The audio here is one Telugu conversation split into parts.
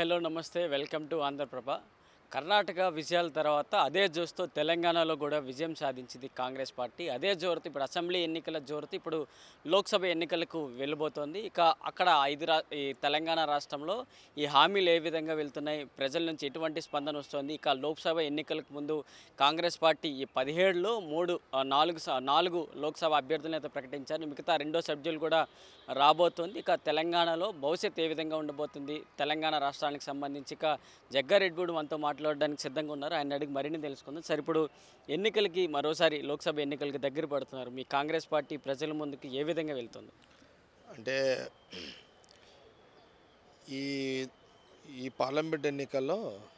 హలో నమస్తే వెల్కమ్ టు ఆంధ్రప్రభ కర్ణాటక విజయాల తర్వాత అదే జోరుతో తెలంగాణలో కూడా విజయం సాధించింది కాంగ్రెస్ పార్టీ అదే జోరుతో ఇప్పుడు అసెంబ్లీ ఎన్నికల జోరుతో ఇప్పుడు లోక్సభ ఎన్నికలకు వెళ్ళబోతోంది ఇక అక్కడ ఐదు రా ఈ తెలంగాణ రాష్ట్రంలో ఈ హామీలు ఏ విధంగా వెళ్తున్నాయి ప్రజల నుంచి ఎటువంటి స్పందన వస్తుంది ఇక లోక్సభ ఎన్నికలకు ముందు కాంగ్రెస్ పార్టీ ఈ పదిహేడులో మూడు ఆ, నాలుగు స- నాలుగు లోక్సభ అభ్యర్థులను అయితే ప్రకటించారు మిగతా రెండో సభ్యులు కూడా రాబోతోంది ఇక తెలంగాణలో భవిష్యత్తు ఏ విధంగా ఉండబోతుంది తెలంగాణ రాష్ట్రానికి సంబంధించి ఇక జగ్గారెడ్డి కూడా మనతో మాట్లాడడానికి సిద్ధంగా ఉన్నారు ఆయన అడిగి మరిన్ని తెలుసుకుందాం సరే ఇప్పుడు ఎన్నికలకి మరోసారి లోక్సభ ఎన్నికలకి దగ్గర పడుతున్నారు మీ కాంగ్రెస్ పార్టీ ప్రజల ముందుకు ఏ విధంగా వెళ్తుంది అంటే ఈ ఈ పార్లమెంట్ ఎన్నికల్లో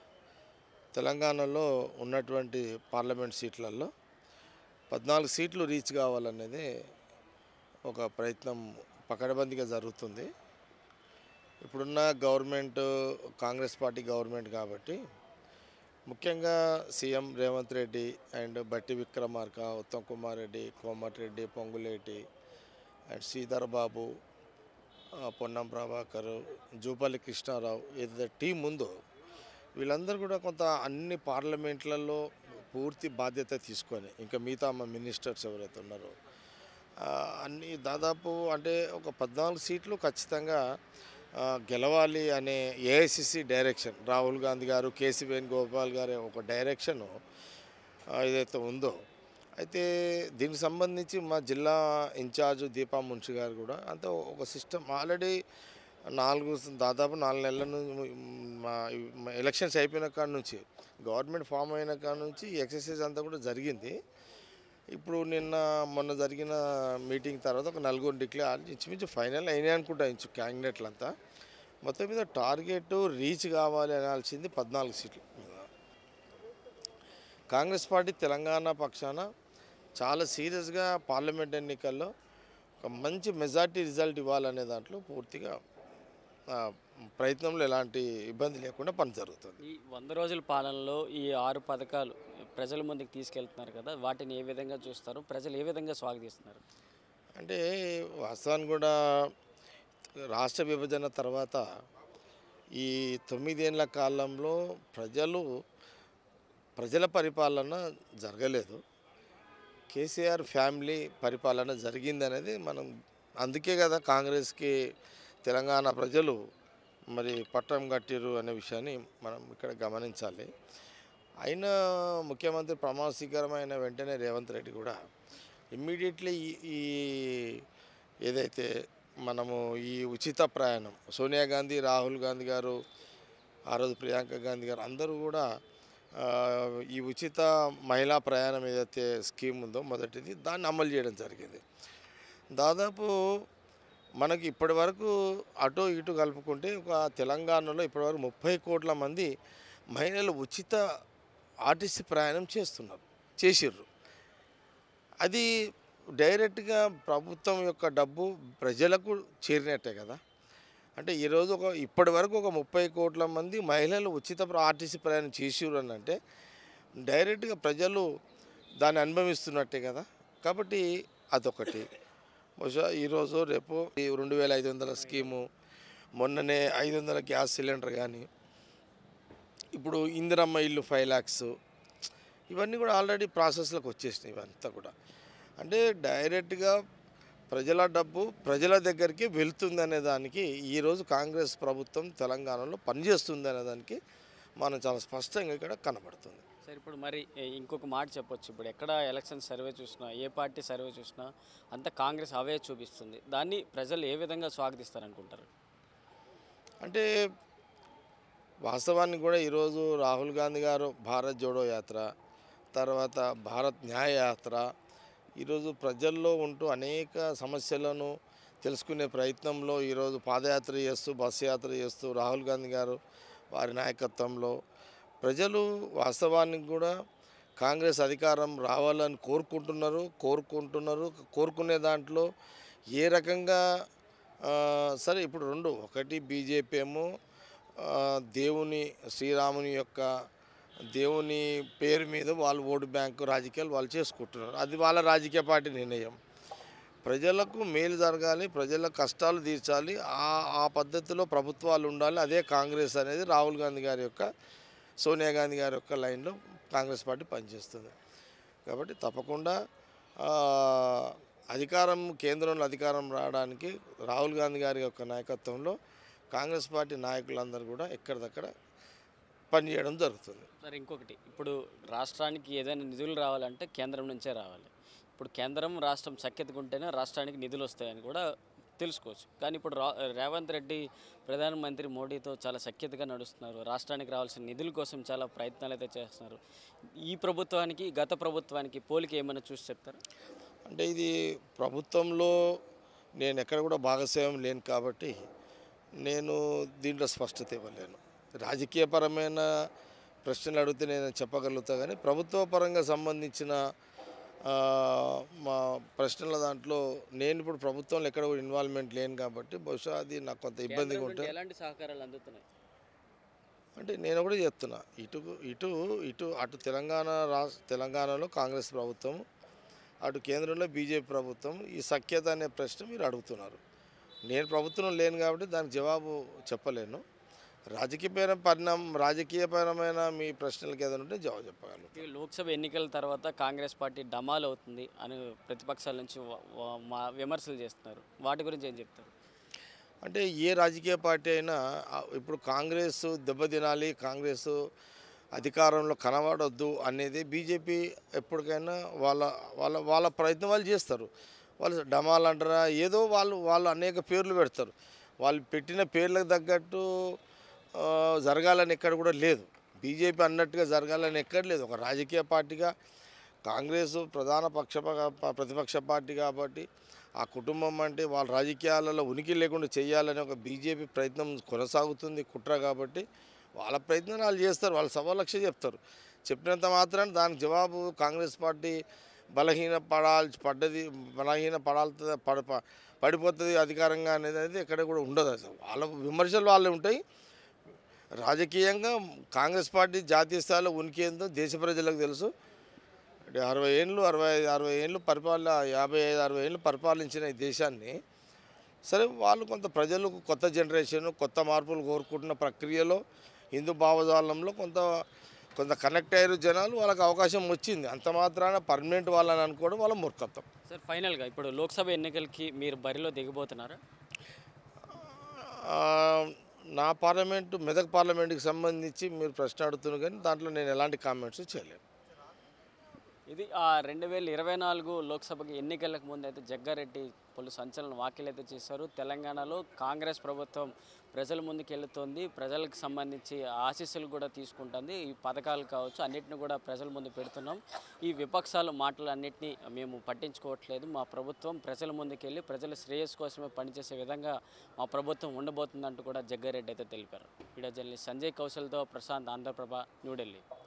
తెలంగాణలో ఉన్నటువంటి పార్లమెంట్ సీట్లలో పద్నాలుగు సీట్లు రీచ్ కావాలనేది ఒక ప్రయత్నం పకడ్బందీగా జరుగుతుంది ఇప్పుడున్న గవర్నమెంట్ కాంగ్రెస్ పార్టీ గవర్నమెంట్ కాబట్టి ముఖ్యంగా CM Revanth Reddy and Bhatti Vikramarka Uttam Kumar Reddy Komatireddy Ponguleti and Sridhar Babu ఆ, పొన్నం ప్రభాకర్ జూపల్లి కృష్ణారావు ఏదైతే టీం ఉందో వీళ్ళందరూ కూడా కొంత అన్ని పార్లమెంట్లలో పూర్తి బాధ్యత తీసుకొని ఇంకా మిగతా మా మినిస్టర్స్ ఎవరైతే ఉన్నారో ఆ, అన్ని దాదాపు అంటే ఒక పద్నాలుగు సీట్లు ఖచ్చితంగా ఆ, గెలవాలి అనే ఏఐసిసి డైరెక్షన్ రాహుల్ గాంధీ గారు కేసీ వేణుగోపాల్ గారి ఒక డైరెక్షను ఆ, ఏదైతే ఉందో అయితే దీనికి సంబంధించి మా జిల్లా ఇన్ఛార్జ్ దీపా మున్షి గారు కూడా అంతే ఒక సిస్టమ్ ఆల్రెడీ నాలుగు దాదాపు నాలుగు నెలల నుంచి మా మా ఎలక్షన్స్ అయిపోయిన కాడ నుంచి గవర్నమెంట్ ఫామ్ అయిన కాడ నుంచి ఈ ఎక్సర్సైజ్ అంతా కూడా జరిగింది ఇప్పుడు నిన్న మొన్న జరిగిన మీటింగ్ తర్వాత ఒక నలుగురు డిక్లేర్ ఇంచుమించు ఫైనల్ అయినాయి అనుకుంటా ఇంచు క్యాండిడేట్లు అంతా మొత్తం మీద టార్గెట్ రీచ్ కావాలి అనాల్సింది పద్నాలుగు సీట్లు మీద కాంగ్రెస్ పార్టీ తెలంగాణ పక్షాన చాలా సీరియస్గా పార్లమెంట్ ఎన్నికల్లో ఒక మంచి మెజార్టీ రిజల్ట్ ఇవ్వాలనే దాంట్లో పూర్తిగా ఆ, ప్రయత్నంలో ఎలాంటి ఇబ్బంది లేకుండా పని జరుగుతుంది ఈ వంద రోజుల పాలనలో ఈ ఆరు పథకాలు ప్రజల ముందుకు తీసుకెళ్తున్నారు కదా వాటిని ఏ విధంగా చూస్తారు ప్రజలు ఏ విధంగా స్వాగతిస్తున్నారు అంటే వాస్తవానికి కూడా రాష్ట్ర విభజన తర్వాత ఈ తొమ్మిదేళ్ల కాలంలో ప్రజలు ప్రజల పరిపాలన జరగలేదు కేసీఆర్ ఫ్యామిలీ పరిపాలన జరిగింది అనేది మనం అందుకే కదా కాంగ్రెస్కి తెలంగాణ ప్రజలు మరి పట్టం కట్టిరు అనే విషయాన్ని మనం ఇక్కడ గమనించాలి అయినా ముఖ్యమంత్రి ప్రమాణ స్వీకారమైన వెంటనే రేవంత్ రెడ్డి కూడా ఇమ్మీడియట్లీ ఈ ఏదైతే మనము ఈ ఉచిత ప్రయాణం సోనియా గాంధీ రాహుల్ గాంధీ గారు ఆ రోజు ప్రియాంక గాంధీ గారు అందరూ కూడా ఆ, ఈ ఉచిత మహిళా ప్రయాణం ఏదైతే స్కీమ్ ఉందో మొదటిది దాన్ని అమలు చేయడం జరిగింది దాదాపు మనకి ఇప్పటి వరకు అటు ఇటు కలుపుకుంటే ఒక తెలంగాణలో ఇప్పటివరకు ముప్పై కోట్ల మంది మహిళలు ఉచిత ఆర్టీసీ ప్రయాణం చేస్తున్నారు చేసిర్రు అది డైరెక్ట్గా ప్రభుత్వం యొక్క డబ్బు ప్రజలకు చేరినట్టే కదా అంటే ఈరోజు ఒక ఇప్పటి వరకు ఒక ముప్పై కోట్ల మంది మహిళలు ఉచిత ప్ర- ఆర్టీసీ ప్రయాణం చేసిరు అని అంటే డైరెక్ట్గా ప్రజలు దాన్ని అనుభవిస్తున్నట్టే కదా కాబట్టి అదొకటి బహుశా ఈరోజు రేపు ఈ రెండు వేల ఐదు వందల స్కీము మొన్ననే ఐదు వందల గ్యాస్ సిలిండర్ కానీ ఇప్పుడు ఇందిరమ్మ ఇల్లు ఫైవ్ ల్యాక్స్ ఇవన్నీ కూడా ఆల్రెడీ ప్రాసెస్లోకి వచ్చేసినాయి ఇవంతా కూడా అంటే డైరెక్ట్గా ప్రజల డబ్బు ప్రజల దగ్గరికి వెళ్తుంది అనే దానికి ఈరోజు కాంగ్రెస్ ప్రభుత్వం తెలంగాణలో పనిచేస్తుంది అనే దానికి మనం చాలా స్పష్టంగా ఇక్కడ కనబడుతుంది సరే ఇప్పుడు మరి ఏ, ఇంకొక మాట చెప్పొచ్చు ఇప్పుడు ఎక్కడ ఎలక్షన్ సర్వే చూసినా ఏ పార్టీ సర్వే చూసినా అంతా కాంగ్రెస్ అవే చూపిస్తుంది దాన్ని ప్రజలు ఏ విధంగా స్వాగతిస్తారు అనుకుంటారు అంటే వాస్తవానికి కూడా ఈరోజు రాహుల్ గాంధీ గారు భారత్ జోడో యాత్ర తర్వాత భారత్ న్యాయ యాత్ర ఈరోజు ప్రజల్లో ఉంటూ అనేక సమస్యలను తెలుసుకునే ప్రయత్నంలో ఈరోజు పాదయాత్ర చేస్తూ బస్సు యాత్ర చేస్తూ రాహుల్ గాంధీ గారు వారి నాయకత్వంలో ప్రజలు వాస్తవానికి కూడా కాంగ్రెస్ అధికారం రావాలని కోరుకుంటున్నారు కోరుకుంటున్నారు కోరుకునే దాంట్లో ఏ రకంగా ఆ, సరే ఇప్పుడు రెండు ఒకటి బీజేపీ ఏమో ఆ, దేవుని శ్రీరాముని యొక్క దేవుని పేరు మీద వాళ్ళు ఓటు బ్యాంకు రాజకీయాలు వాళ్ళు చేసుకుంటున్నారు అది వాళ్ళ రాజకీయ పార్టీ నిర్ణయం ప్రజలకు మేలు జరగాలి ప్రజల కష్టాలు తీర్చాలి ఆ ఆ పద్ధతిలో ప్రభుత్వాలు ఉండాలి అదే కాంగ్రెస్ అనేది రాహుల్ గాంధీ గారి యొక్క సోనియా గాంధీ గారి యొక్క లైన్లో కాంగ్రెస్ పార్టీ పనిచేస్తుంది కాబట్టి తప్పకుండా ఆ, అధికారం కేంద్రంలో అధికారం రావడానికి రాహుల్ గాంధీ గారి యొక్క నాయకత్వంలో కాంగ్రెస్ పార్టీ నాయకులందరూ కూడా ఎక్కడిదక్కడ పనిచేయడం జరుగుతుంది సార్ ఇంకొకటి ఇప్పుడు రాష్ట్రానికి ఏదైనా నిధులు రావాలంటే కేంద్రం నుంచే రావాలి ఇప్పుడు కేంద్రం రాష్ట్రం సఖ్యతగా ఉంటేనే రాష్ట్రానికి నిధులు వస్తాయని కూడా తెలుసుకోవచ్చు కానీ ఇప్పుడు రా రేవంత్ రెడ్డి ప్రధానమంత్రి మోడీతో చాలా సఖ్యతగా నడుస్తున్నారు రాష్ట్రానికి రావాల్సిన నిధుల కోసం చాలా ప్రయత్నాలు అయితే చేస్తున్నారు ఈ ప్రభుత్వానికి గత ప్రభుత్వానికి పోలిక ఏమైనా చూసి చెప్తారా అంటే ఇది ప్రభుత్వంలో నేను ఎక్కడ కూడా భాగస్వామ్యం లేను కాబట్టి నేను దీంట్లో స్పష్టత ఇవ్వలేను రాజకీయపరమైన ప్రశ్నలు అడిగితే నేను చెప్పగలుగుతా కానీ ప్రభుత్వ పరంగా సంబంధించిన ఆ, మా ప్రశ్నల దాంట్లో నేను ఇప్పుడు ప్రభుత్వంలో ఎక్కడ కూడా ఇన్వాల్వ్మెంట్ లేను కాబట్టి బహుశా అది నాకు కొంత ఇబ్బందిగా కేంద్రం ఉంటుంది నుండి ఎలాంటి సహకారాలు అందుతున్నాయి అంటే నేను కూడా చెప్తున్నా ఇటు ఇటు ఇటు అటు తెలంగాణ రాష్ట్ర తెలంగాణలో కాంగ్రెస్ ప్రభుత్వం అటు కేంద్రంలో బీజేపీ ప్రభుత్వం ఈ సఖ్యత అనే ప్రశ్న మీరు అడుగుతున్నారు నేను ప్రభుత్వం లేను కాబట్టి దానికి జవాబు చెప్పలేను రాజకీయపరమైన పరిణామం రాజకీయపరమైన మీ ప్రశ్నలకు ఏదైనా ఉంటే జవాబు చెప్పగలను ఈ లోక్సభ ఎన్నికల తర్వాత కాంగ్రెస్ పార్టీ డమాల్ అవుతుంది అని ప్రతిపక్షాల నుంచి వ- వ- మా విమర్శలు చేస్తున్నారు వాటి గురించి ఏం చెప్తారు అంటే ఏ రాజకీయ పార్టీ అయినా ఆ, ఇప్పుడు కాంగ్రెస్ దెబ్బతినాలి కాంగ్రెస్ అధికారంలో కనబడొద్దు అనేది బీజేపీ ఎప్పటికైనా వాళ్ళ వాళ్ళ వాళ్ళ ప్రయత్నం వాళ్ళు చేస్తారు వాళ్ళు డమాల్ అంటారా ఏదో వాళ్ళు వాళ్ళు అనేక పేర్లు పెడతారు వాళ్ళు పెట్టిన పేర్లకు తగ్గట్టు ఆ, జరగాలని ఎక్కడ కూడా లేదు బీజేపీ అన్నట్టుగా జరగాలని ఎక్కడ లేదు ఒక రాజకీయ పార్టీగా కాంగ్రెస్ ప్రధాన పక్ష ప్రతిపక్ష పార్టీ కాబట్టి ఆ కుటుంబం అంటే వాళ్ళ రాజకీయాలలో ఉనికి లేకుండా చేయాలనే ఒక బీజేపీ ప్రయత్నం కొనసాగుతుంది కుట్ర కాబట్టి వాళ్ళ ప్రయత్నం వాళ్ళు చేస్తారు వాళ్ళు సవాలక్ష చెప్తారు చెప్పినంత మాత్రాన దానికి జవాబు కాంగ్రెస్ పార్టీ బలహీన పడాల్సి పడ్డది బలహీన పడాల్సి పడ ప- పడిపోతుంది అధికారంగా అనేది అనేది ఎక్కడ కూడా ఉండదు అసలు వాళ్ళ విమర్శలు వాళ్ళే ఉంటాయి రాజకీయంగా కాంగ్రెస్ పార్టీ జాతీయ స్థాయిలో ఉనికి ఏందో దేశ ప్రజలకు తెలుసు అంటే అరవై ఏళ్ళు అరవై ఐదు అరవై ఏళ్ళు పరిపాలన యాభై ఐదు అరవై ఏళ్ళు పరిపాలించిన ఈ దేశాన్ని సరే వాళ్ళు కొంత ప్రజలు కొత్త జనరేషన్ కొత్త మార్పులు కోరుకుంటున్న ప్రక్రియలో హిందూ భావజాలంలో కొంత కొంత కనెక్ట్ అయ్యారు జనాలు వాళ్ళకి అవకాశం వచ్చింది అంత మాత్రాన పర్మనెంట్ వాళ్ళని అనుకోవడం వాళ్ళ మూర్ఖత్వం సార్ ఫైనల్గా ఇప్పుడు లోక్సభ ఎన్నికలకి మీరు బరిలో దిగబోతున్నారా ఆ, నా పార్లమెంటు మెదక్ పార్లమెంట్కి సంబంధించి మీరు ప్రశ్న అడుగుతున్నారు కానీ దాంట్లో నేను ఎలాంటి కామెంట్స్ చేయలేను ఇది ఆ రెండు వేల ఇరవై నాలుగు లోక్సభకి ఎన్నికలకు ముందు అయితే జగ్గారెడ్డి పలు సంచలన వ్యాఖ్యలు అయితే చేశారు తెలంగాణలో కాంగ్రెస్ ప్రభుత్వం ప్రజల ముందుకు వెళుతోంది ప్రజలకు సంబంధించి ఆశీస్సులు కూడా తీసుకుంటుంది ఈ పథకాలు కావచ్చు అన్నిటిని కూడా ప్రజల ముందు పెడుతున్నాం ఈ విపక్షాలు మాటలు అన్నిటినీ మేము పట్టించుకోవట్లేదు మా ప్రభుత్వం ప్రజల ముందుకు వెళ్ళి ప్రజల శ్రేయస్సు కోసమే పనిచేసే విధంగా మా ప్రభుత్వం ఉండబోతుందంటూ కూడా జగ్గారెడ్డి అయితే తెలిపారు వీడియో జర్నలిస్ట్ సంజయ్ కౌశల్తో ప్రశాంత్ ఆంధ్రప్రభ న్యూఢిల్లీ